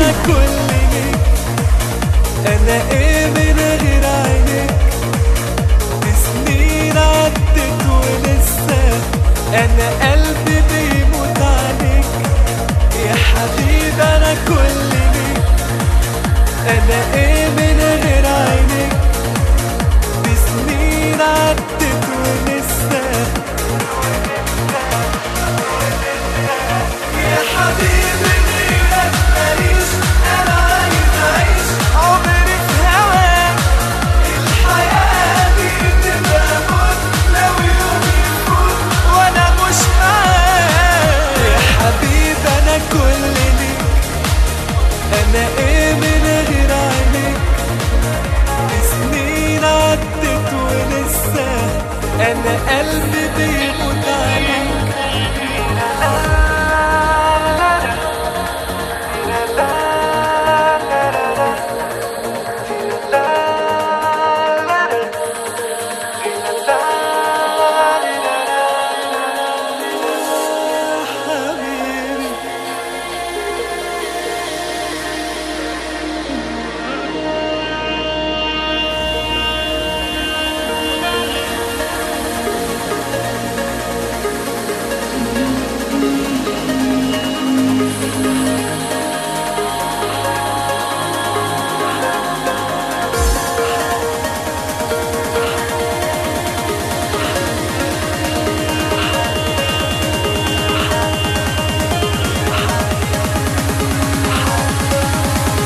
انا كل ليك انا ايه من غير عينيك دي سنين عدت ولسه انا قلبي بيموت عليك يا حبيبي انا كل ليك انا ايه من غير عينيك دي سنين عدت ولسه يا حبيبي غيرك ماليش انا عايز اعيش عمري في هواك الحياة دي تبقى موت لو يوم يفوت وانا مش معاك يا حبيبي انا كل ليك انا ايه من غير عينيك سنين عدت ولسه انا قلبي بيموت عليك حبيبي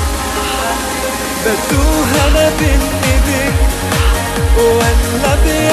بتوه انا بين ايديك ولا بين